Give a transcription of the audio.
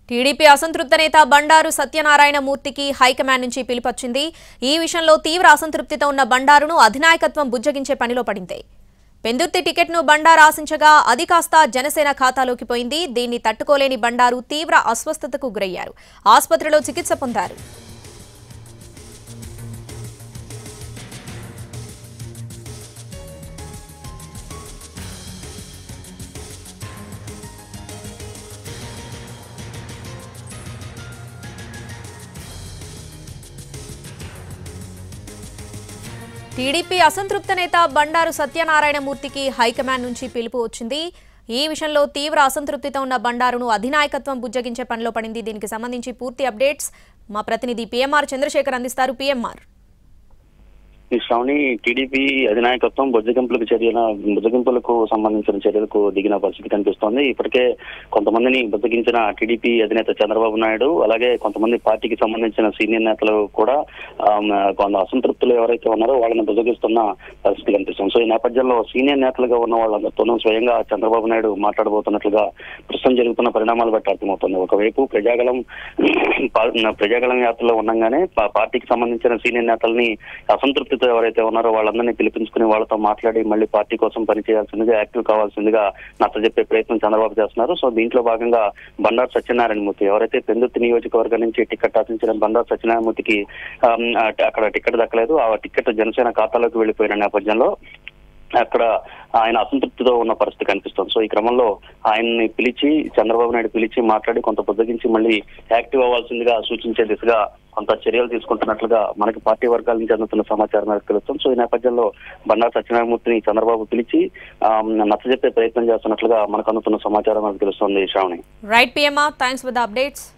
TDP అసంతృప్త నేత Bandaru Satyanarayana మూర్తికి high command నుంచి పిలుపొచ్చింది ఈ విషయంలో తీవ్ర అసంతృప్తితో ఉన్న బండారును అధినాయకత్వం బుజ్జగించే పనిలో పడింది పెందుర్తి టికెట్ను బండారు ఆశించగా అది కాస్త జనసేన ఖాతాలోకి పోయింది దీన్ని తట్టుకోలేని బండారు తీవ్ర అస్వస్థతకు గురయ్యారు ఆసుపత్రిలో చికిత్స పొందారు టీడీపీ అసంతృప్త నేత బండారు సత్యనారాయణ మూర్తికి హైకమాండ్ నుంచి పిలుపు వచ్చింది ఈ విషయంలో తీవ్ర అసంతృప్తితో ఉన్న బండారును అధినాయకత్వం బుజ్జగించే పనిలో పడింది దీనికి సంబంధించి పూర్తి అప్డేట్స్ మా ప్రతినిధి పిఎంఆర్ చంద్రశేఖర్ అందిస్తారు పిఎంఆర్ ఈ శ్రావణి టీడీపీ అధినాయకత్వం బుజ్జగింపులకు చర్యల బుజ్జగింపులకు సంబంధించిన చర్యలకు దిగిన పరిస్థితి కనిపిస్తోంది ఇప్పటికే కొంతమందిని బుజ్జగించిన టీడీపీ అధినేత చంద్రబాబు నాయుడు అలాగే కొంతమంది పార్టీకి సంబంధించిన సీనియర్ నేతలు కూడా ఆమ్, కొంత అసంతృప్తులు ఎవరైతే ఉన్నారో వాళ్ళని బుజ్జగిస్తున్న పరిస్థితి కనిపిస్తుంది సో ఈ నేపథ్యంలో సీనియర్ నేతలుగా ఉన్న వాళ్ళందరితోనూ స్వయంగా చంద్రబాబు నాయుడు మాట్లాడబోతున్నట్లుగా ప్రస్తుతం జరుగుతున్న పరిణామాలు బట్టి అర్థమవుతుంది ఒకవైపు ప్రజాగలం పా- ప్రజాగలం యాత్రలో ఉండగానే పా- పార్టీకి సంబంధించిన సీనియర్ నేతల్ని అసంతృప్తితో ఎవరైతే ఉన్నారో వాళ్ళందరినీ పిలిపించుకుని వాళ్ళతో మాట్లాడి మళ్ళీ పార్టీ కోసం పనిచేయాల్సిందిగా యాక్టివ్ కావాల్సిందిగా నచ్చజెప్పే ప్రయత్నం చంద్రబాబు చేస్తున్నారు సో దీంట్లో భాగంగా బండారు సత్యనారాయణ మూర్తి ఎవరైతే పెందుర్తి నియోజకవర్గం నుంచి టికెట్ ఆశించిన బండారు సత్యనారాయణ మూర్తికి ఆమ్, ఆ టి- అక్కడ టికెట్ దక్కలేదు ఆ టికెట్ జనసేన ఖాతాలోకి వెళ్లిపోయిన నేపథ్యంలో అక్కడ ఆయన అసంతృప్తితో ఉన్న పరిస్థితి కనిపిస్తుంది సో ఈ క్రమంలో ఆయన్ని పిలిచి చంద్రబాబు నాయుడు పిలిచి మాట్లాడి కొంత బుద్ధగించి మళ్ళీ యాక్టివ్ అవ్వాల్సిందిగా సూచించే దిశగా కొంత చర్యలు తీసుకుంటున్నట్లుగా మనకి పార్టీ వర్గాల నుంచి అందుతున్న సమాచారం మేరకు తెలుస్తుంది సో ఈ నేపథ్యంలో బండారు సత్యనారాయణమూర్తిని చంద్రబాబు పిలిచి ఆ, నచ్చజెప్పే ప్రయత్నం చేస్తున్నట్లుగా మనకు అందుతున్న సమాచారం మనకు తెలుస్తుంది Sravani right PMR thanks for the updates